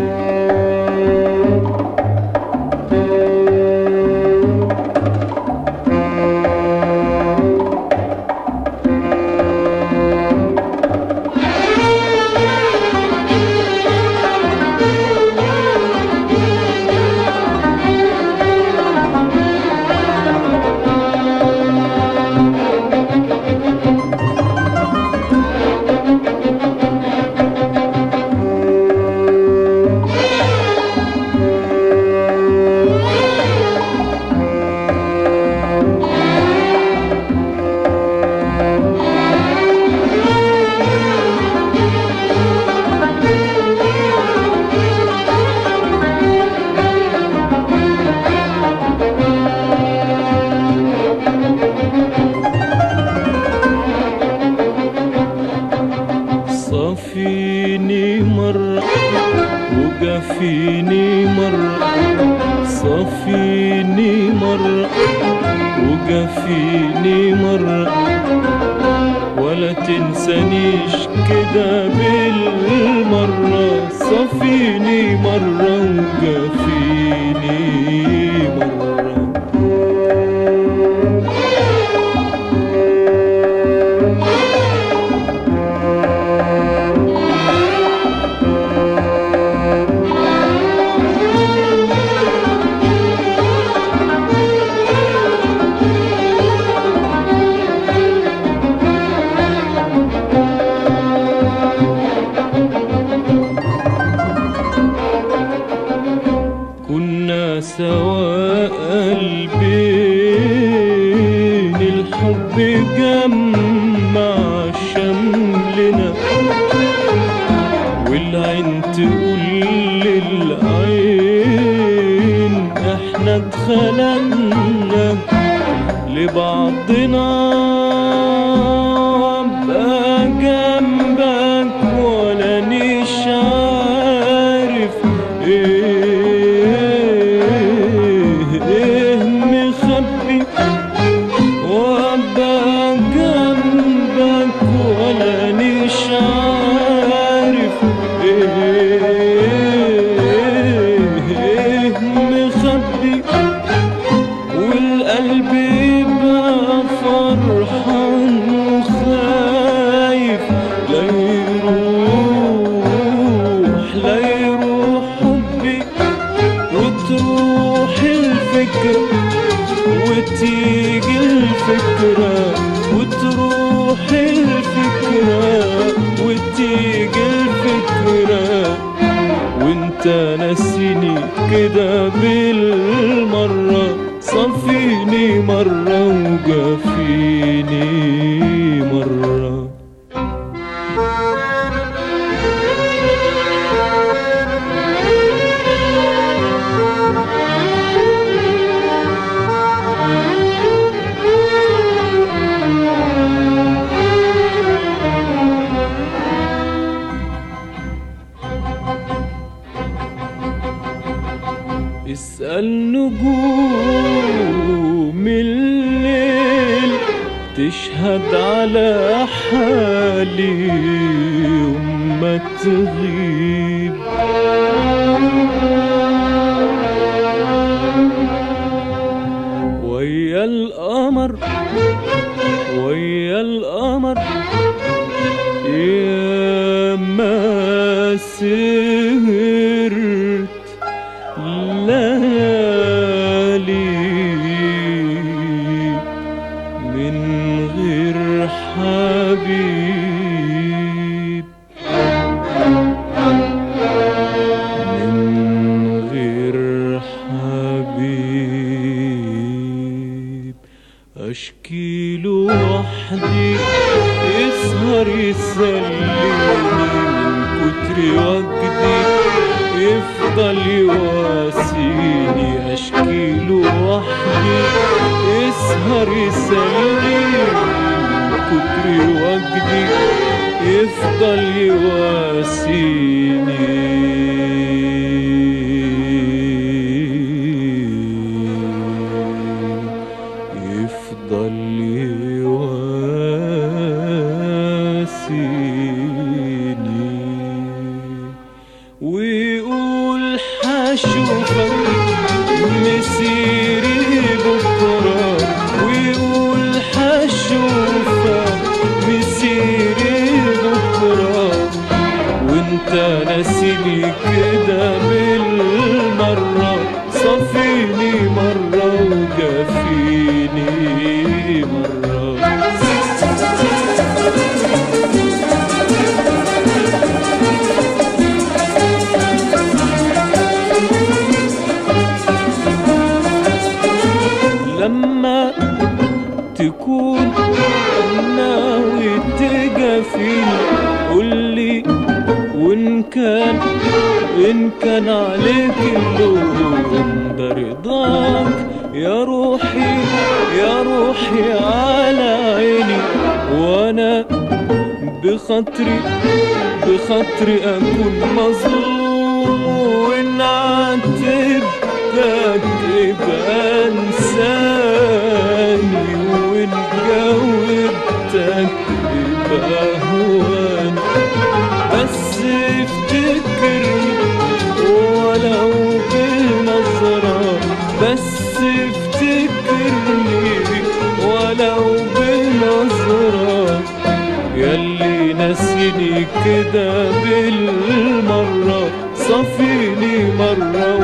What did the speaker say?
صفيني مرة وقفيني مرة صفيني مرة وقفيني مرة ولا تنسانيش كده بالمرة صفيني مرة وقفيني مرة كنا سوا قلبين الحب جمع شملنا والعين تقول للعين احنا اتخلقنا لبعضنا ابقى جنبك ولا نيش عارف ايه ايه مخبي وابقى جنبك ولا نيش عارف ايه ايه مخبي والقلب يبقى فرحان وخايف لا يروح لا يروح حبي وتروح الفكرة وتيجي الفكرة وتروح الفكرة وتيجي الفكرة وانت ناسيني كده بالمرة صفيني مرة وجافيني مرة اسأل نجوم الليل تشهد على حالي يوم ما تغيب ويا القمر ويا القمر يا ما سهرت ليالي من غير حبيب من غير حبيب اشكي له وحدي يسهر يسليني من كتر وجدي يفضل يواسيني اشكي له وحدي يسهر يسليني من كتر وجدي يفضل يواسيني يفضل يواسيني ويقول حشوفك مسيري بكرة ويقول حشوفك مسيري بكرة وانت ناسيني كده بالمرة صفيني مرة وجافيني مرة لما تكون ناوي تجافيني قولي وإن كان إن كان عليك اللوم ده رضاك يا روحي يا روحي على عيني وأنا بخاطري بخاطري أكون مظلوم وإن عاتبتك يبقى انساني وإن جاوبتك يبقى هواني بس افتكرني ولو بنظرة بس افتكرني ولو بنظرة ياللي ناسيني كده بالمرة صفيني مرة